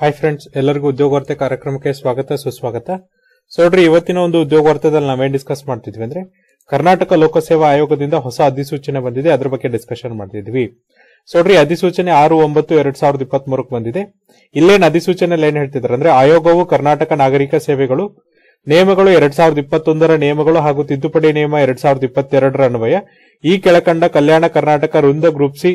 hi friends ಎಲ್ಲರಿಗೂ ಉದ್ಯೋಗ ವಾರ್ತೆ ಕಾರ್ಯಕ್ರಮಕ್ಕೆ ಸ್ವಾಗತ ಸುಸ್ವಾಗತ ಸೊ ನೋಡ್ರಿ ಇವತ್ತಿನ ಒಂದು ಉದ್ಯೋಗ ವಾರ್ತೆದಲ್ಲಿ ನಾವೇನ್ ಡಿಸ್ಕಸ್ ಮಾಡ್ತಿದ್ವಿ ಅಂದ್ರೆ ಕರ್ನಾಟಕ ಲೋಕಸೇವಾ ಆಯೋಗದಿಂದ ಹೊಸ ಅಧಿಸೂಚನೆ ಬಂದಿದೆ ಅದ್ರ ಬಗ್ಗೆ ಡಿಸ್ಕಷನ್ ಮಾಡ್ತಿದ್ವಿ ಸೊ ನೋಡ್ರಿ ಅಧಿಸೂಚನೆ ಆರು ಒಂಬತ್ತು ಎರಡ್ ಸಾವಿರದ ಇಪ್ಪತ್ತ್ ಮೂರಕ್ಕೆ ಬಂದಿದೆ ಇಲ್ಲೇನ್ ಅಧಿಸೂಚನೆಯಲ್ಲಿ ಏನ್ ಹೇಳ್ತಿದ್ದಾರೆ ಅಂದ್ರೆ ಆಯೋಗವು ಕರ್ನಾಟಕ ನಾಗರಿಕ ಸೇವೆಗಳು ನಿಯಮಗಳು ಎರಡ್ ಸಾವಿರದ ಇಪ್ಪತ್ತೊಂದರ ನಿಯಮಗಳು ಹಾಗೂ ತಿದ್ದುಪಡಿ ನಿಯಮ ಎರಡ್ ಸಾವಿರದ ಇಪ್ಪತ್ತೆರಡರ ಅನ್ವಯ ಈ ಕೆಳಕಂಡ ಕಲ್ಯಾಣ ಕರ್ನಾಟಕ ವೃಂದ ಗ್ರೂಪ್ ಸಿ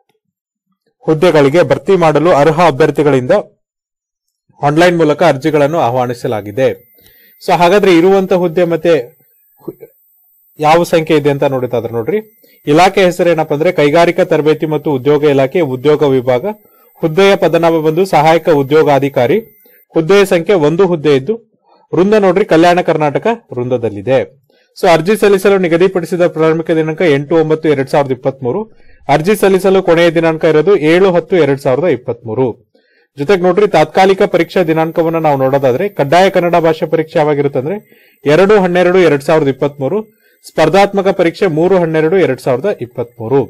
ಹುದ್ದೆಗಳಿಗೆ ಭರ್ತಿ ಮಾಡಲು ಅರ್ಹ ಅಭ್ಯರ್ಥಿಗಳಿಂದ ಆನ್ಲೈನ್ ಮೂಲಕ ಅರ್ಜಿಗಳನ್ನು ಆಹ್ವಾನಿಸಲಾಗಿದೆ ಸೊ ಹಾಗಾದ್ರೆ ಇರುವಂತ ಹುದ್ದೆ ಮತ್ತೆ ಹು- ಯಾವ ಸಂಖ್ಯೆ ಇದೆ ಅಂತ ನೋಡಿದಾದ್ರೆ ನೋಡ್ರಿ ಇಲಾಖೆ ಹೆಸರೇನಪ್ಪ ಅಂದ್ರೆ ಕೈಗಾರಿಕಾ ತರಬೇತಿ ಮತ್ತು ಉದ್ಯೋಗ ಇಲಾಖೆ ಉದ್ಯೋಗ ವಿಭಾಗ ಹುದ್ದೆಯ ಪದನಾಮ ಬಂದು ಸಹಾಯಕ ಉದ್ಯೋಗಾಧಿಕಾರಿ ಹುದ್ದೆಯ ಸಂಖ್ಯೆ ಒಂದು ಹುದ್ದೆ ಇದ್ದು ವೃಂದ ನೋಡ್ರಿ ಕಲ್ಯಾಣ ಕರ್ನಾಟಕ ವೃಂದದಲ್ಲಿದೆ ಸೊ ಅರ್ಜಿ ಸಲ್ಲಿಸಲು ನಿಗದಿಪಡಿಸಿದ ಪ್ರಾರಂಭಿಕ ದಿನಾಂಕ ಎಂಟು ಒಂಬತ್ತು ಎರಡ್ ಸಾವಿರದ ಇಪ್ಪತ್ತ್ ಮೂರು ಅರ್ಜಿ ಸಲ್ಲಿಸಲು ಕೊನೆಯ ದಿನಾಂಕ ಇರೋದು ಏಳು ಹತ್ತು ಎರಡ್ ಸಾವಿರದ ಇಪ್ಪತ್ತ್ ಮೂರು ಜೊತೆಗೆ ನೋಡ್ರಿ ತಾತ್ಕಾಲಿಕ ಪರೀಕ್ಷಾ ದಿನಾಂಕವನ್ನು ನಾವು ನೋಡೋದಾದ್ರೆ ಕಡ್ಡಾಯ ಕನ್ನಡ ಭಾಷೆ ಪರೀಕ್ಷೆ ಯಾವಾಗಿರುತ್ತೆ ಅಂದ್ರೆ ಎರಡು ಹನ್ನೆರಡು ಎರಡ್ ಸಾವಿರದ ಇಪ್ಪತ್ತ್ ಮೂರು ಸ್ಪರ್ಧಾತ್ಮಕ ಪರೀಕ್ಷೆ ಮೂರು ಹನ್ನೆರಡು ಎರಡ್ ಸಾವಿರದ ಇಪ್ಪತ್ತ್ ಮೂರು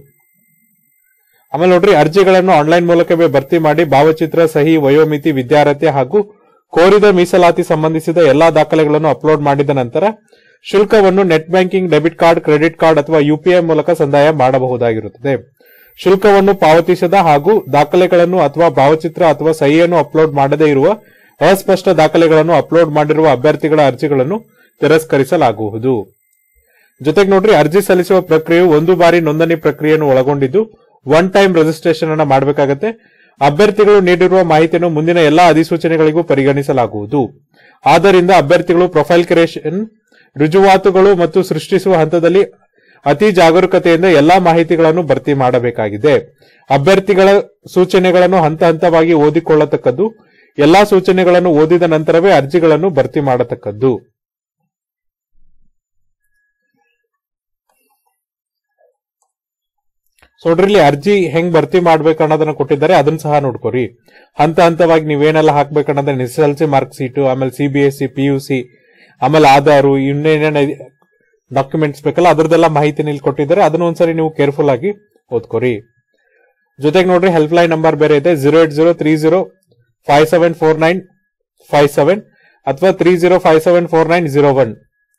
ಆಮೇಲೆ ನೋಡ್ರಿ ಅರ್ಜಿಗಳನ್ನು ಆನ್ಲೈನ್ ಮೂಲಕವೇ ಭರ್ತಿ ಮಾಡಿ ಭಾವಚಿತ್ರ ಸಹಿ ವಯೋಮಿತಿ ವಿದ್ಯಾರ್ಹತೆ ಹಾಗೂ ಕೋರಿದ ಮೀಸಲಾತಿ ಸಂಬಂಧಿಸಿದ ಎಲ್ಲಾ ದಾಖಲೆಗಳನ್ನು ಅಪ್ಲೋಡ್ ಮಾಡಿದ ನಂತರ ಶುಲ್ಕವನ್ನು net banking debit card credit card ಅಥವಾ ಯುಪಿಐ ಮೂಲಕ ಸಂದಾಯ ಮಾಡಬಹುದಾಗಿರುತ್ತದೆ ಶುಲ್ಕವನ್ನು ಪಾವತಿಸದ ಹಾಗೂ ದಾಖಲೆಗಳನ್ನು ಅಥವಾ ಭಾವಚಿತ್ರ ಅಥವಾ ಸಹಿಯನ್ನು ಅಪ್ಲೋಡ್ ಮಾಡದೇ ಇರುವ ಅಸ್ಪಷ್ಟ ದಾಖಲೆಗಳನ್ನು ಅಪ್ಲೋಡ್ ಮಾಡಿರುವ ಅಭ್ಯರ್ಥಿಗಳ ಅರ್ಜಿಗಳನ್ನು ತಿರಸ್ಕರಿಸಲಾಗುವುದು ಜೊತೆಗೆ ನೋಡ್ರಿ ಅರ್ಜಿ ಸಲ್ಲಿಸುವ ಪ್ರಕ್ರಿಯೆಯು ಒಂದು ಬಾರಿ ನೋಂದಣಿ ಪ್ರಕ್ರಿಯೆಯನ್ನು ಒಳಗೊಂಡಿದ್ದು ಒನ್ ಟೈಮ್ ರಿಜಿಸ್ಟ್ರೇಷನ್ ಅನ್ನ ಮಾಡಬೇಕಾಗತ್ತೆ ಅಭ್ಯರ್ಥಿಗಳು ನೀಡಿರುವ ಮಾಹಿತಿಯನ್ನು ಮುಂದಿನ ಎಲ್ಲಾ ಅಧಿಸೂಚನೆಗಳಿಗೂ ಪರಿಗಣಿಸಲಾಗುವುದು ಆದ್ದರಿಂದ ಅಭ್ಯರ್ಥಿಗಳು ಪ್ರೊಫೈಲ್ ಕ್ರಿಯೇಷನ್ ರುಜುವಾತುಗಳು ಮತ್ತು ಸೃಷ್ಟಿಸುವ ಹಂತದಲ್ಲಿ ಅತಿ ಜಾಗರೂಕತೆಯಿಂದ ಎಲ್ಲಾ ಮಾಹಿತಿಗಳನ್ನು ಭರ್ತಿ ಮಾಡಬೇಕಾಗಿದೆ ಅಭ್ಯರ್ಥಿಗಳ ಸೂಚನೆಗಳನ್ನು ಹಂತ ಹಂತವಾಗಿ ಓದಿಕೊಳ್ಳತಕ್ಕದ್ದು ಎಲ್ಲಾ ಸೂಚನೆಗಳನ್ನು ಓದಿದ ನಂತರವೇ ಅರ್ಜಿಗಳನ್ನು ಭರ್ತಿ ಮಾಡತಕ್ಕದ್ದು ಸೊ ನೋಡ್ರಿ ಇಲ್ಲಿ ಅರ್ಜಿ ಹೆಂಗ್ ಭರ್ತಿ ಮಾಡ್ಬೇಕು ಅನ್ನೋದನ್ನ ಕೊಟ್ಟಿದ್ದಾರೆ ಅದನ್ನ ಸಹ ನೋಡ್ಕೊರಿ ಹಂತ ಹಂತವಾಗಿ ನೀವೇನೆಲ್ಲ ಹಾಕ್ಬೇಕು ಅನ್ನೋದನ್ನ S L C mark sheet ಆಮೇಲೆ C B S C P U C ಆಮೇಲೆ ಆಧಾರು ಇನ್ನೇನೇನ ಡಾಕ್ಯುಮೆಂಟ್ಸ್ ಬೇಕಲ್ಲ ಅದ್ರದ್ದೆಲ್ಲ ಮಾಹಿತಿ ಇಲ್ಲಿ ಕೊಟ್ಟಿದ್ದಾರೆ ಅದನ್ನ ಒಂದ್ಸರಿ ನೀವು ಕೇರ್ಫುಲ್ ಆಗಿ ಓದ್ಕೊರಿ ಜೊತೆಗೆ ನೋಡ್ರಿ ಹೆಲ್ಪ್ ಲೈನ್ ನಂಬರ್ ಬೇರೆ ಇದೆ zero eight zero three zero five seven four nine five seven ಅಥವಾ three zero five seven four nine zero one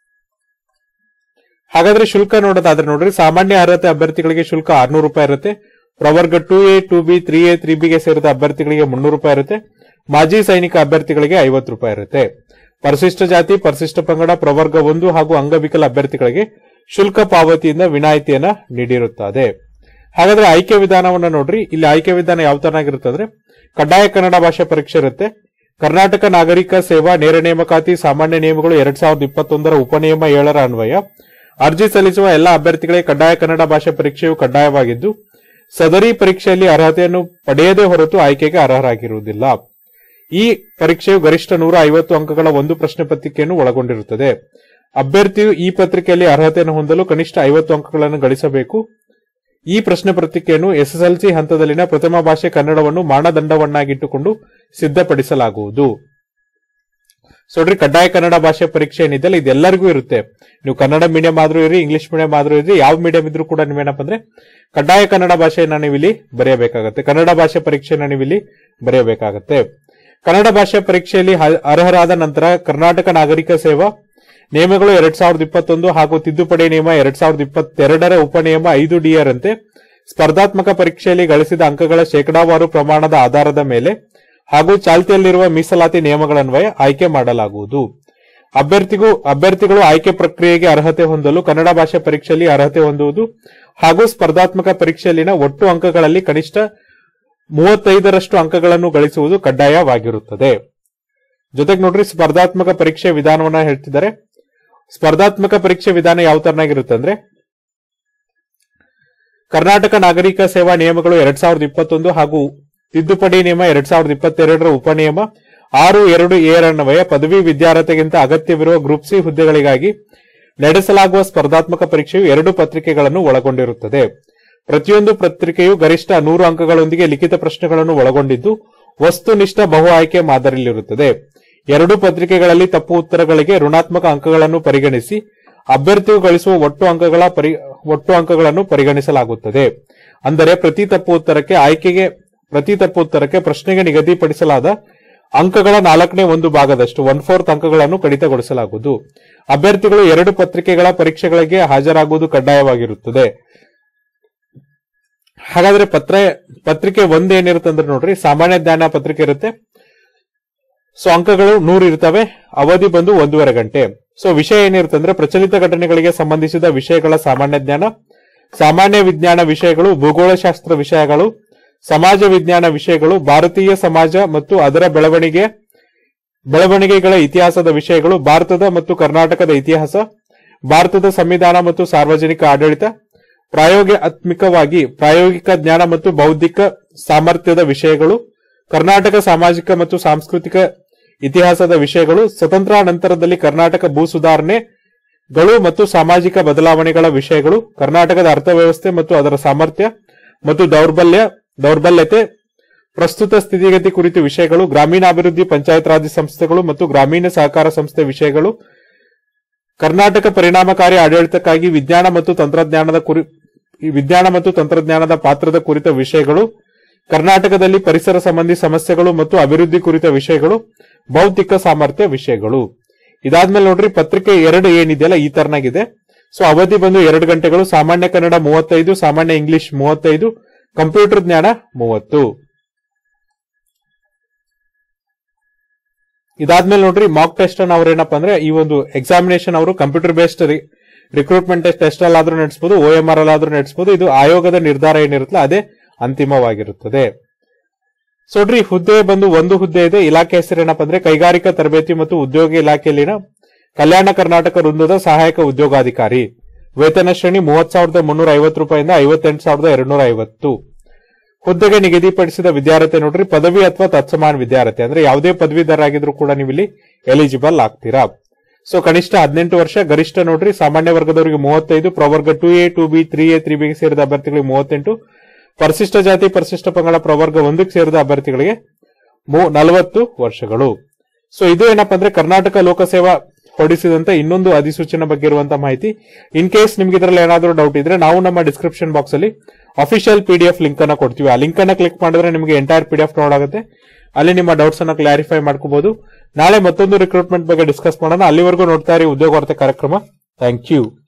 ಹಾಗಾದ್ರೆ ಶುಲ್ಕ ನೋಡೋದಾದ್ರೆ ನೋಡ್ರಿ ಸಾಮಾನ್ಯ ಅರ್ಹತೆ ಅಭ್ಯರ್ಥಿಗಳಿಗೆ ಶುಲ್ಕ ಆರ್ನೂರು ರೂಪಾಯಿ ಇರುತ್ತೆ ಪ್ರವರ್ಗ two A two B three A three ಬಿಗೆ ಸೇರಿದ ಅಭ್ಯರ್ಥಿಗಳಿಗೆ ಮುನ್ನೂರು ರೂಪಾಯಿ ಇರುತ್ತೆ ಮಾಜಿ ಸೈನಿಕ ಅಭ್ಯರ್ಥಿಗಳಿಗೆ ಐವತ್ತು ರೂಪಾಯಿ ಇರುತ್ತೆ ಪರಿಶಿಷ್ಟ ಜಾತಿ ಪರಿಶಿಷ್ಟ ಪಂಗಡ ಪ್ರವರ್ಗ ಒಂದು ಹಾಗೂ ಅಂಗವಿಕಲ ಅಭ್ಯರ್ಥಿಗಳಿಗೆ ಶುಲ್ಕ ಪಾವತಿಯಿಂದ ವಿನಾಯಿತಿಯನ್ನ ನೀಡಿರುತ್ತದೆ ಹಾಗಾದ್ರೆ ಆಯ್ಕೆ ವಿಧಾನವನ್ನ ನೋಡ್ರಿ ಇಲ್ಲಿ ಆಯ್ಕೆ ವಿಧಾನ ಯಾವ ತರನಾಗಿರುತ್ತೆ ಅಂದ್ರೆ ಕಡ್ಡಾಯ ಕನ್ನಡ ಭಾಷೆ ಪರೀಕ್ಷೆ ಇರುತ್ತೆ ಕರ್ನಾಟಕ ನಾಗರಿಕ ಸೇವಾ ನೇರ ನೇಮಕಾತಿ ಸಾಮಾನ್ಯ ನಿಯಮಗಳು ಎರಡ್ ಸಾವಿರದ ಇಪ್ಪತ್ತೊಂದರ ಉಪನಿಯಮ ಏಳರ ಅನ್ವಯ ಅರ್ಜಿ ಸಲ್ಲಿಸುವ ಎಲ್ಲಾ ಅಭ್ಯರ್ಥಿಗಳಿಗೆ ಕಡ್ಡಾಯ ಕನ್ನಡ ಭಾಷೆ ಪರೀಕ್ಷೆಯು ಕಡ್ಡಾಯವಾಗಿದ್ದು ಸದರಿ ಪರೀಕ್ಷೆಯಲ್ಲಿ ಅರ್ಹತೆಯನ್ನು ಪಡೆಯದೇ ಹೊರತು ಆಯ್ಕೆಗೆ ಅರ್ಹರಾಗಿರುವುದಿಲ್ಲ ಈ ಪರೀಕ್ಷೆಯು ಗರಿಷ್ಠ ನೂರ ಐವತ್ತು ಅಂಕಗಳ ಒಂದು ಪ್ರಶ್ನೆ ಪತ್ರಿಕೆಯನ್ನು ಒಳಗೊಂಡಿರುತ್ತದೆ ಅಭ್ಯರ್ಥಿಯು ಈ ಪತ್ರಿಕೆಯಲ್ಲಿ ಅರ್ಹತೆಯನ್ನು ಹೊಂದಲು ಕನಿಷ್ಠ ಐವತ್ತು ಅಂಕಗಳನ್ನು ಗಳಿಸಬೇಕು ಈ ಪ್ರಶ್ನೆ ಪತ್ರಿಕೆಯನ್ನು ಎಸ್ಎಸ್ಎಲ್ಸಿ ಹಂತದಲ್ಲಿನ ಪ್ರಥಮ ಭಾಷೆ ಕನ್ನಡವನ್ನು ಮಾನದಂಡವನ್ನಾಗಿಟ್ಟುಕೊಂಡು ಸಿದ್ಧಪಡಿಸಲಾಗುವುದು ಸೊ ನೋಡ್ರಿ ಕಡ್ಡಾಯ ಕನ್ನಡ ಭಾಷೆ ಪರೀಕ್ಷೆ ಏನಿದೆಯಲ್ಲ ಇದೆಲ್ಲರಿಗೂ ಇರುತ್ತೆ ನೀವು ಕನ್ನಡ ಮೀಡಿಯಂ ಆದ್ರೂ ಇರಿ ಇಂಗ್ಲಿಷ್ ಮೀಡಿಯಂ ಆದ್ರೂ ಇರಿ ಯಾವ ಮೀಡಿಯಂ ಇದ್ರೂ ಕೂಡ ನೀವೇನಪ್ಪ ಅಂದ್ರೆ ಕಡ್ಡಾಯ ಕನ್ನಡ ಭಾಷೆಯನ್ನ ನೀವಿಲ್ಲಿ ಬರೆಯಬೇಕಾಗತ್ತೆ ಕನ್ನಡ ಭಾಷೆ ಪರೀಕ್ಷೆಯನ್ನ ನೀವಿಲ್ಲಿ ಬರೆಯಬೇಕಾಗತ್ತೆ ಕನ್ನಡ ಭಾಷೆ ಪರೀಕ್ಷೆಯಲ್ಲಿ ಹ- ಅರ್ಹರಾದ ನಂತರ ಕರ್ನಾಟಕ ನಾಗರಿಕ ಸೇವಾ ನಿಯಮಗಳು ಎರಡ್ ಸಾವಿರದ ಇಪ್ಪತ್ತೊಂದು ಹಾಗೂ ತಿದ್ದುಪಡಿ ನಿಯಮ ಎರಡ್ ಸಾವಿರದ ಇಪ್ಪತ್ತೆರಡರ ಉಪನಿಯಮ ಐದು ಡಿಯರಂತೆ ಸ್ಪರ್ಧಾತ್ಮಕ ಪರೀಕ್ಷೆಯಲ್ಲಿ ಗಳಿಸಿದ ಅಂಕಗಳ ಶೇಕಡಾವಾರು ಪ್ರಮಾಣದ ಆಧಾರದ ಮೇಲೆ ಹಾಗೂ ಚಾಲ್ತಿಯಲ್ಲಿರುವ ಮೀಸಲಾತಿ ನಿಯಮಗಳನ್ವಯ ಆಯ್ಕೆ ಮಾಡಲಾಗುವುದು ಅಭ್ಯರ್ಥಿಗೂ ಅಭ್ಯರ್ಥಿಗಳು ಆಯ್ಕೆ ಪ್ರಕ್ರಿಯೆಗೆ ಅರ್ಹತೆ ಹೊಂದಲು ಕನ್ನಡ ಭಾಷೆ ಪರೀಕ್ಷೆಯಲ್ಲಿ ಅರ್ಹತೆ ಹೊಂದುವುದು ಹಾಗೂ ಸ್ಪರ್ಧಾತ್ಮಕ ಪರೀಕ್ಷೆಯಲ್ಲಿನ ಒಟ್ಟು ಅಂಕಗಳಲ್ಲಿ ಕನಿಷ್ಠ ಮೂವತ್ತೈದರಷ್ಟು ಅಂಕಗಳನ್ನು ಗಳಿಸುವುದು ಕಡ್ಡಾಯವಾಗಿರುತ್ತದೆ ಜೊತೆಗೆ ನೋಡ್ರಿ ಸ್ಪರ್ಧಾತ್ಮಕ ಪರೀಕ್ಷೆ ವಿಧಾನವನ್ನ ಹೇಳ್ತಿದ್ದಾರೆ ಸ್ಪರ್ಧಾತ್ಮಕ ಪರೀಕ್ಷೆ ವಿಧಾನ ಯಾವ ತರನಾಗಿರುತ್ತೆ ಅಂದ್ರೆ ಕರ್ನಾಟಕ ನಾಗರಿಕ ಸೇವಾ ನಿಯಮಗಳು ಎರಡ್ ಸಾವಿರದ ಇಪ್ಪತ್ತೊಂದು ಹಾಗೂ ತಿದ್ದುಪಡಿ ನಿಯಮ ಎರಡ್ ಸಾವಿರದ ಇಪ್ಪತ್ತೆರಡರ ಉಪನಿಯಮ ಆರು ಎರಡು ಏರನ್ವಯ ಪದವಿ ವಿದ್ಯಾರ್ಹತೆಗಿಂತ ಅಗತ್ಯವಿರುವ ಗ್ರೂಪ್ ಸಿ ಹುದ್ದೆಗಳಿಗಾಗಿ ನಡೆಸಲಾಗುವ ಸ್ಪರ್ಧಾತ್ಮಕ ಪರೀಕ್ಷೆಯು ಎರಡು ಪತ್ರಿಕೆಗಳನ್ನು ಒಳಗೊಂಡಿರುತ್ತದೆ ಪ್ರತಿಯೊಂದು ಪತ್ರಿಕೆಯು ಗರಿಷ್ಠ ನೂರು ಅಂಕಗಳೊಂದಿಗೆ ಲಿಖಿತ ಪ್ರಶ್ನೆಗಳನ್ನು ಒಳಗೊಂಡಿದ್ದು ವಸ್ತುನಿಷ್ಠ ಬಹು ಆಯ್ಕೆ ಮಾದರಿಯಲ್ಲಿರುತ್ತದೆ ಎರಡು ಪತ್ರಿಕೆಗಳಲ್ಲಿ ತಪ್ಪು ಉತ್ತರಗಳಿಗೆ ಋಣಾತ್ಮಕ ಅಂಕಗಳನ್ನು ಪರಿಗಣಿಸಿ ಅಭ್ಯರ್ಥಿಯು ಗಳಿಸುವ ಒಟ್ಟು ಅಂಕಗಳ ಪರಿ ಒಟ್ಟು ಅಂಕಗಳನ್ನು ಪರಿಗಣಿಸಲಾಗುತ್ತದೆ ಅಂದರೆ ಪ್ರತಿ ತಪ್ಪು ಉತ್ತರಕ್ಕೆ ಆಯ್ಕೆಗೆ ಪ್ರತಿ ತಪ್ಪು ಉತ್ತರಕ್ಕೆ ಪ್ರಶ್ನೆಗೆ ನಿಗದಿಪಡಿಸಲಾದ ಅಂಕಗಳ ನಾಲ್ಕನೇ ಒಂದು ಭಾಗದಷ್ಟು ಒನ್ ಫೋರ್ತ್ ಅಂಕಗಳನ್ನು ಕಡಿತಗೊಳಿಸಲಾಗುವುದು ಅಭ್ಯರ್ಥಿಗಳು ಎರಡು ಪತ್ರಿಕೆಗಳ ಪರೀಕ್ಷೆಗಳಿಗೆ ಹಾಜರಾಗುವುದು ಕಡ್ಡಾಯವಾಗಿರುತ್ತದೆ ಹಾಗಾದ್ರೆ ಪತ್ರ ಪತ್ರಿಕೆ ಒಂದ್ ಏನಿರುತ್ತೆ ಅಂದ್ರೆ ನೋಡ್ರಿ ಸಾಮಾನ್ಯ ಜ್ಞಾನ ಪತ್ರಿಕೆ ಇರುತ್ತೆ ಸೊ ಅಂಕಗಳು ನೂರು ಇರ್ತವೆ ಅವಧಿ ಬಂದು ಒಂದೂವರೆ ಗಂಟೆ ಸೊ ವಿಷಯ ಏನಿರುತ್ತೆ ಅಂದ್ರೆ ಪ್ರಚಲಿತ ಘಟನೆಗಳಿಗೆ ಸಂಬಂಧಿಸಿದ ವಿಷಯಗಳ ಸಾಮಾನ್ಯ ಜ್ಞಾನ ಸಾಮಾನ್ಯ ವಿಜ್ಞಾನ ವಿಷಯಗಳು ಭೂಗೋಳಶಾಸ್ತ್ರ ವಿಷಯಗಳು ಸಮಾಜ ವಿಜ್ಞಾನ ವಿಷಯಗಳು ಭಾರತೀಯ ಸಮಾಜ ಮತ್ತು ಅದರ ಬೆಳವಣಿಗೆ ಬೆಳವಣಿಗೆಗಳ ಇತಿಹಾಸದ ವಿಷಯಗಳು ಭಾರತದ ಮತ್ತು ಕರ್ನಾಟಕದ ಇತಿಹಾಸ ಭಾರತದ ಸಂವಿಧಾನ ಮತ್ತು ಸಾರ್ವಜನಿಕ ಆಡಳಿತ ಪ್ರಾಯೋಗಿಕವಾಗಿ ಪ್ರಾಯೋಗಿಕ ಜ್ಞಾನ ಮತ್ತು ಬೌದ್ಧಿಕ ಸಾಮರ್ಥ್ಯದ ವಿಷಯಗಳು ಕರ್ನಾಟಕ ಸಾಮಾಜಿಕ ಮತ್ತು ಸಾಂಸ್ಕೃತಿಕ ಇತಿಹಾಸದ ವಿಷಯಗಳು ಸ್ವತಂತ್ರ ನಂತರದಲ್ಲಿ ಕರ್ನಾಟಕ ಭೂ ಸುಧಾರಣೆಗಳು ಮತ್ತು ಸಾಮಾಜಿಕ ಬದಲಾವಣೆಗಳ ವಿಷಯಗಳು ಕರ್ನಾಟಕದ ಅರ್ಥವ್ಯವಸ್ಥೆ ಮತ್ತು ಅದರ ಸಾಮರ್ಥ್ಯ ಮತ್ತು ದೌರ್ಬಲ್ಯ ದೌರ್ಬಲ್ಯತೆ ಪ್ರಸ್ತುತ ಸ್ಥಿತಿಗತಿ ಕುರಿತು ವಿಷಯಗಳು ಗ್ರಾಮೀಣಾಭಿವೃದ್ಧಿ ಪಂಚಾಯತ್ ರಾಜ್ ಸಂಸ್ಥೆಗಳು ಮತ್ತು ಗ್ರಾಮೀಣ ಸಹಕಾರ ಸಂಸ್ಥೆ ವಿಷಯಗಳು ಕರ್ನಾಟಕ ಪರಿಣಾಮಕಾರಿ ಆಡಳಿತಕ್ಕಾಗಿ ವಿಜ್ಞಾನ ಮತ್ತು ತಂತ್ರಜ್ಞಾನದ ಕುರಿ ಈ ವಿಜ್ಞಾನ ಮತ್ತು ತಂತ್ರಜ್ಞಾನದ ಪಾತ್ರದ ಕುರಿತ ವಿಷಯಗಳು ಕರ್ನಾಟಕದಲ್ಲಿ ಪರಿಸರ ಸಂಬಂಧಿ ಸಮಸ್ಯೆಗಳು ಮತ್ತು ಅಭಿವೃದ್ಧಿ ಕುರಿತ ವಿಷಯಗಳು ಬೌದ್ಧಿಕ ಸಾಮರ್ಥ್ಯ ವಿಷಯಗಳು ಇದಾದ್ಮೇಲೆ ನೋಡ್ರಿ ಪತ್ರಿಕೆ ಎರಡು ಏನಿದೆಯಲ್ಲ ಈ ತರನಾಗಿದೆ ಸೊ ಅವಧಿ ಬಂದು ಎರಡು ಗಂಟೆಗಳು ಸಾಮಾನ್ಯ ಕನ್ನಡ ಮೂವತ್ತೈದು ಸಾಮಾನ್ಯ ಇಂಗ್ಲಿಷ್ ಮೂವತ್ತೈದು ಕಂಪ್ಯೂಟರ್ ಜ್ಞಾನ ಮೂವತ್ತು ಇದಾದ್ಮೇಲೆ ನೋಡ್ರಿ ಮಾಕ್ ಟೆಸ್ಟ್ ಅನ್ನ ಅವ್ರು ಏನಪ್ಪಾ ಅಂದ್ರೆ ಈ ಒಂದು ಎಕ್ಸಾಮಿನೇಷನ್ ಅವರು ಕಂಪ್ಯೂಟರ್ ಬೇಸ್ಡ್ ರಿಕ್ರೂಟ್ಮೆಂಟ್ ಟೆಸ್ಟ್ ಅಲ್ಲಾದ್ರೂ ನಡೆಸಬಹುದು ಓ ಎಂ ಆರ್ ಅಲ್ಲಾದ್ರೂ ನಡೆಸಬಹುದು ಇದು ಆಯೋಗದ ನಿರ್ಧಾರ ಏನಿರುತ್ತಲ್ಲ ಅದೇ ಅಂತಿಮವಾಗಿರುತ್ತದೆ ಸೊ ನೋಡ್ರಿ ಹುದ್ದೆ ಬಂದು ಒಂದು ಹುದ್ದೆ ಇದೆ ಇಲಾಖೆ ಹೆಸರು ಏನಪ್ಪಾ ಅಂದ್ರೆ ಕೈಗಾರಿಕಾ ತರಬೇತಿ ಮತ್ತು ಉದ್ಯೋಗ ಇಲಾಖೆಯಲ್ಲಿನ ಕಲ್ಯಾಣ ಕರ್ನಾಟಕ ವೃಂದದ ಸಹಾಯಕ ಉದ್ಯೋಗಾಧಿಕಾರಿ ವೇತನ ಶ್ರೇಣಿ ಮೂವತ್ ಸಾವಿರದ ಮುನ್ನೂರ ಐವತ್ತು ರೂಪಾಯಿಂದ ಐವತ್ತೆಂಟು ಸಾವಿರದ ಎರಡ್ನೂರ ಐವತ್ತು ಹುದ್ದೆಗೆ ನಿಗದಿಪಡಿಸಿದ ವಿದ್ಯಾರ್ಥಿ ನೋಡ್ರಿ ಪದವಿ ಅಥವಾ ತತ್ಸಮಾನ ವಿದ್ಯಾರ್ಥಿ ಅಂದ್ರೆ ಯಾವುದೇ ಪದವೀಧರ ಆಗಿದ್ರು ಕೂಡ ನೀವು ಇಲ್ಲಿ ಎಲಿಜಿಬಲ್ ಆಗ್ತೀರಾ ಸೊ ಕನಿಷ್ಠ ಹದಿನೆಂಟು ವರ್ಷ ಗರಿಷ್ಠ ನೋಡ್ರಿ ಸಾಮಾನ್ಯ ವರ್ಗದವರಿಗೆ ಮೂವತ್ತೈದು ಪ್ರವರ್ಗ two A two B three A three ಬಿಗೆ ಸೇರಿದ ಅಭ್ಯರ್ಥಿಗಳಿಗೆ ಮೂವತ್ತೆಂಟು ಪರಿಶಿಷ್ಟ ಜಾತಿ ಪರಿಶಿಷ್ಟ ಪಂಗಡ ಪ್ರವರ್ಗ ಒಂದಕ್ಕೆ ಸೇರಿದ ಅಭ್ಯರ್ಥಿಗಳಿಗೆ ನಲವತ್ತು ವರ್ಷಗಳು ಸೊ ಇದು ಏನಪ್ಪಾ ಅಂದ್ರೆ ಕರ್ನಾಟಕ ಲೋಕಸೇವಾ ಹೊರಡಿಸಿದಂತ ಇನ್ನೊಂದು ಅಧಿಸೂಚನೆ ಬಗ್ಗೆ ಇರುವಂತಹ ಮಾಹಿತಿ ಇನ್ ಕೇಸ್ ನಿಮ್ಗೆ ಇದರಲ್ಲಿ ಏನಾದರೂ ಡೌಟ್ ಇದ್ರೆ ನಾವು ನಮ್ಮ ಡಿಸ್ಕ್ರಿಪ್ಷನ್ ಬಾಕ್ಸ್ ಅಲ್ಲಿ official P D F link ಅನ್ನ ಕೊಡ್ತೀವಿ ಆ ಲಿಂಕ್ ಅನ್ನ ಕ್ಲಿಕ್ ಮಾಡಿದ್ರೆ ನಿಮಗೆ ಎಂಟೈರ್ ಪಿ ಡಿ ಎಫ್ ಆಗುತ್ತೆ ಅಲ್ಲಿ ನಿಮ್ಮ ಡೌಟ್ಸ್ ಅನ್ನ ಕ್ಲಾರಿಫೈ ಮಾಡ್ಕೋಬಹುದು ನಾಳೆ ಮತ್ತೊಂದು ರಿಕ್ರೂಟ್ಮೆಂಟ್ ಬಗ್ಗೆ ಡಿಸ್ಕಸ್ ಮಾಡೋಣ ಅಲ್ಲಿವರೆಗೂ ನೋಡ್ತಾ ಇರಿ ಉದ್ಯೋಗ ವಾರ್ತೆ ಕಾರ್ಯಕ್ರಮ ಥ್ಯಾಂಕ್ ಯು